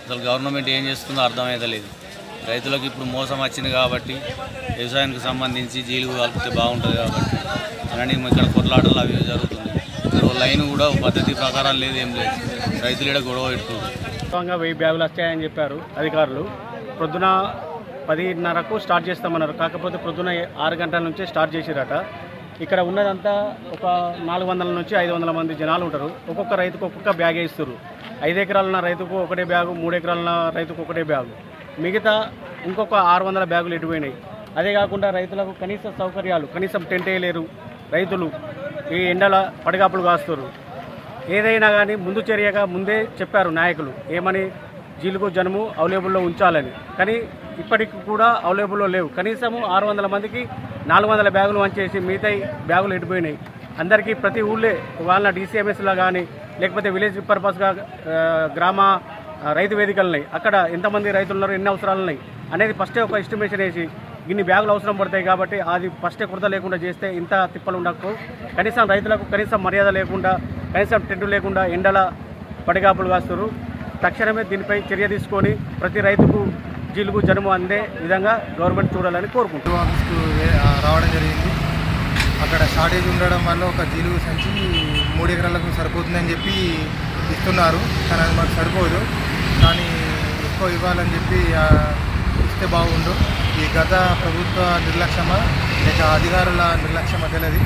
అసలు గవర్నమెంట్ ఏం చేస్తుందో అర్థమైతలేదు రైతులకు ఇప్పుడు మోసం వచ్చింది కాబట్టి వ్యవసాయానికి సంబంధించి జీలు కలిపితే బాగుంటుంది కాబట్టి అలానే ఇక్కడ కొట్లాటలు అవి ఇవి జరుగుతుంది ఇక్కడ లైన్ కూడా ఒక పద్ధతి ప్రకారం లేదు ఏం లేదు రైతులు ఇక్కడ గొడవ పెట్టుకుంటారు వాస్తవంగా వెయ్యి బ్యాగులు వస్తాయని చెప్పారు అధికారులు ప్రొద్దున పదిన్నరకు స్టార్ట్ చేస్తామన్నారు కాకపోతే ప్రొద్దున ఆరు గంటల నుంచే స్టార్ట్ చేసిరట ఇక్కడ ఉన్నదంతా ఒక నాలుగు వందల నుంచి ఐదు వందల మంది జనాలు ఉంటారు ఒక్కొక్క రైతుకు ఒక్కొక్క బ్యాగ్ ఇస్తారు ఐదు ఎకరాలు ఉన్న రైతుకు ఒకటే బ్యాగు మూడు ఎకరాలు ఉన్న రైతుకు ఒకటే బ్యాగు మిగతా ఇంకొక ఆరు వందల బ్యాగులు ఎటుపోయినాయి అదే కాకుండా రైతులకు కనీస సౌకర్యాలు కనీసం టెంట్ వేయలేరు రైతులు ఈ ఎండల పడిగాపులు కాస్తారు ఏదైనా కానీ ముందు చర్యగా ముందే చెప్పారు నాయకులు ఏమని జీలుగు జనము అవైలబుల్లో ఉంచాలని కానీ ఇప్పటికి కూడా అవైలబుల్లో లేవు కనీసము ఆరు వందల మందికి నాలుగు వందల బ్యాగులు వంచేసి మిగతా బ్యాగులు ఎడిపోయినాయి అందరికీ ప్రతి ఊళ్ళే వాళ్ళ డీసీఎంఎస్లో కానీ లేకపోతే విలేజ్ పర్పస్గా ఆ, గ్రామ ఆ, రైతు వేదికలు ఉన్నాయి అక్కడ ఎంతమంది రైతులు ఉన్నారు ఎన్ని అవసరాలు ఉన్నాయి అనేది ఫస్టే ఒక ఎస్టిమేషన్ వేసి ఇన్ని బ్యాగులు అవసరం పడతాయి కాబట్టి అది ఫస్టే కుర్త లేకుండా చేస్తే ఇంత తిప్పలు ఉండకు కనీసం రైతులకు కనీసం మర్యాద లేకుండా కనీసం టెంటు లేకుండా ఎండల పడిగాపులు కాస్తారు తక్షణమే దీనిపై చర్య తీసుకొని ప్రతి రైతుకు జీలుగు జనుము అందే విధంగా గవర్నమెంట్ చూడాలని కోరుకుంటున్నాం ఆఫీస్కు వే- ఆ, రావడం జరిగింది అక్కడ షార్టేజ్ ఉండడం వల్ల ఒక జీలుగు సంచి మూడు ఎకరాలకు సరిపోతుందని చెప్పి ఇస్తున్నారు కానీ అది మాకు సరిపోదు కానీ ఎక్కువ ఇవ్వాలని చెప్పి ఆ, ఇస్తే బాగుండు ఈ గత ప్రభుత్వ నిర్లక్ష్యమా లేక అధికారుల నిర్లక్ష్యమా తెలియదు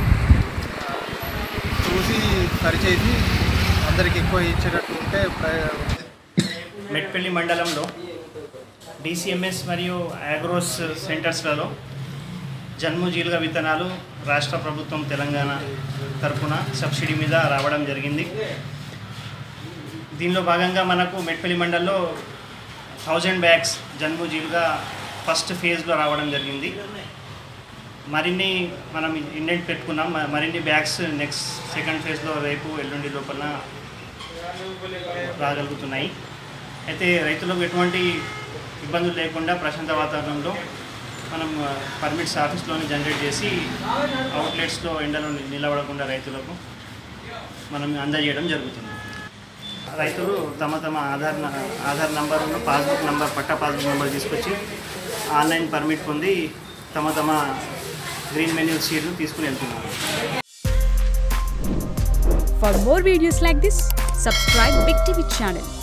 చూసి సరిచేసి అందరికి ఎక్కువ ఇచ్చేటట్టు ఉంటే ప్ర- మెట్పల్లి మండలంలో డిసిఎంఎస్ మరియు అగ్రోస్ సెంటర్స్లలో జన్ము జీలుగ విత్తనాలు రాష్ట్ర ప్రభుత్వం తెలంగాణ తరఫున సబ్సిడీ మీద రావడం జరిగింది దీనిలో భాగంగా మనకు మెట్పల్లి మండల్లో థౌజండ్ బ్యాగ్స్ జన్ము జీలుగా ఫస్ట్ ఫేజ్లో రావడం జరిగింది మరిన్ని మనం ఇండెంట్ పెట్టుకున్నాం మ- మరిన్ని బ్యాగ్స్ నెక్స్ట్ సెకండ్ ఫేజ్లో రేపు ఎల్లుండి లోపల రాగలుగుతున్నాయి అయితే రైతులకు ఎటువంటి ఇబ్బందులు లేకుండా ప్రశాంత వాతావరణంలో మనం పర్మిట్స్ ఆఫీస్లోనే జనరేట్ చేసి అవుట్లెట్స్లో ఎండలో ని- నిలబడకుండా రైతులకు మనం అందజేయడం జరుగుతుంది రైతులు తమ తమ ఆధార్ న- Aadhaar number passbook number patta passbook number తీసుకొచ్చి ఆన్లైన్ పర్మిట్ పొంది తమ తమ గ్రీన్ మెన్యూ సీడ్లు తీసుకుని వెళ్తున్నారు For more videos like this, subscribe Big TV channel